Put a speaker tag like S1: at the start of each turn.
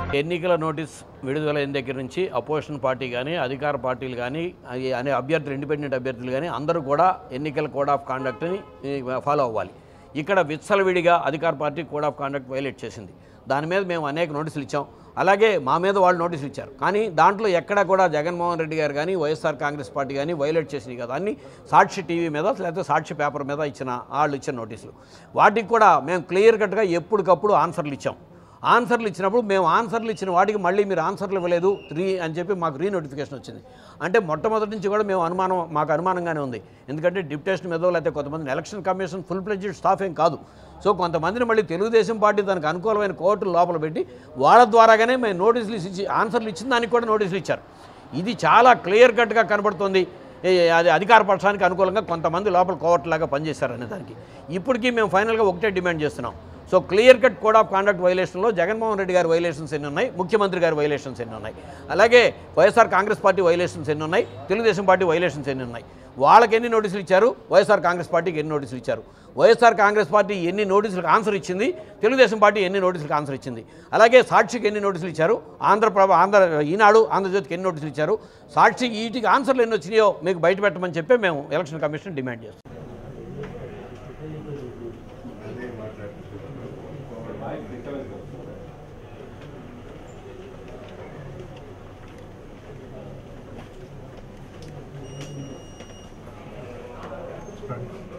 S1: ఎన్నికల నోటీస్ విడుదలైన దగ్గర నుంచి అపోజిషన్ పార్టీ కానీ అధికార పార్టీలు కానీ అయి- అనే అభ్యర్థులు ఇండిపెండెంట్ అభ్యర్థులు కానీ అందరూ కూడా ఎన్నికల కోడ్ ఆఫ్ కాండక్ట్ని ఫాలో అవ్వాలి ఇక్కడ విచ్చలవిడిగా అధికార పార్టీ కోడ్ ఆఫ్ కాండక్ట్ వైలేట్ చేసింది దాని మీద మేము అనేక నోటీసులు ఇచ్చాం అలాగే మా మీద వాళ్ళు నోటీసులు ఇచ్చారు కానీ దాంట్లో ఎక్కడ కూడా జగన్మోహన్ రెడ్డి గారు కానీ వైఎస్ఆర్ కాంగ్రెస్ పార్టీ కానీ వైలేట్ చేసినాయి కదా అన్ని సాక్షి టీవీ మీద లేకపోతే సాక్షి పేపర్ మీద ఇచ్చిన వాళ్ళు ఇచ్చిన నోటీసులు వాటికి కూడా మేము క్లియర్ కట్గా ఎప్పటికప్పుడు ఆన్సర్లు ఇచ్చాం ఆన్సర్లు ఇచ్చినప్పుడు మేము ఆన్సర్లు ఇచ్చిన వాటికి మళ్ళీ మీరు ఆన్సర్లు ఇవ్వలేదు రీ అని చెప్పి మాకు రీ నోటిఫికేషన్ వచ్చింది అంటే మొట్టమొదటి నుంచి కూడా మేము అనుమానం మాకు అనుమానంగానే ఉంది ఎందుకంటే డిప్యుటేషన్ మీద లేకపోతే కొంతమంది election commission full pledged staff ఏం కాదు సో కొంతమందిని మళ్ళీ తెలుగుదేశం పార్టీ దానికి అనుకూలమైన కోర్టులు లోపల పెట్టి వాళ్ళ ద్వారాగానే మేము నోటీసులు ఇచ్చి ఆన్సర్లు ఇచ్చిన దానికి కూడా నోటీసులు ఇచ్చారు ఇది చాలా క్లియర్ కట్గా కనబడుతుంది ఏ, అది అధికార పక్షానికి అనుకూలంగా కొంతమంది లోపల కోర్టులాగా పనిచేశారనే దానికి ఇప్పటికీ మేము ఫైనల్గా ఒకటే డిమాండ్ చేస్తున్నాం so clear cut code of conduct వైలేషన్లో జగన్మోహన్ రెడ్డి గారి వైలేషన్స్ ఎన్ని ఉన్నాయి ముఖ్యమంత్రి గారి వైలేషన్స్ ఎన్ని ఉన్నాయి అలాగే వైఎస్ఆర్ కాంగ్రెస్ పార్టీ వైలేషన్స్ ఎన్ని ఉన్నాయి తెలుగుదేశం పార్టీ వైలేషన్స్ ఎన్ని ఉన్నాయి వాళ్ళకి ఎన్ని నోటీసులు ఇచ్చారు వైఎస్ఆర్ కాంగ్రెస్ పార్టీకి ఎన్ని నోటీసులు ఇచ్చారు వైఎస్ఆర్ కాంగ్రెస్ పార్టీ ఎన్ని నోటీసులకు ఆన్సర్ ఇచ్చింది తెలుగుదేశం పార్టీ ఎన్ని నోటీసులకు ఆన్సర్ ఇచ్చింది అలాగే సాక్షికి ఎన్ని నోటీసులు ఇచ్చారు ఆంధ్రప్రభ ఆంధ్ర ఈనాడు ఆంధ్రజ్యోతికి ఎన్ని నోటీసులు ఇచ్చారు సాక్షి వీటికి ఆన్సర్లు ఎన్ని వచ్చినాయో మీకు బయట పెట్టమని చెప్పి మేము ఎలక్షన్ కమిషన్ డిమాండ్ చేస్తాం
S2: Right.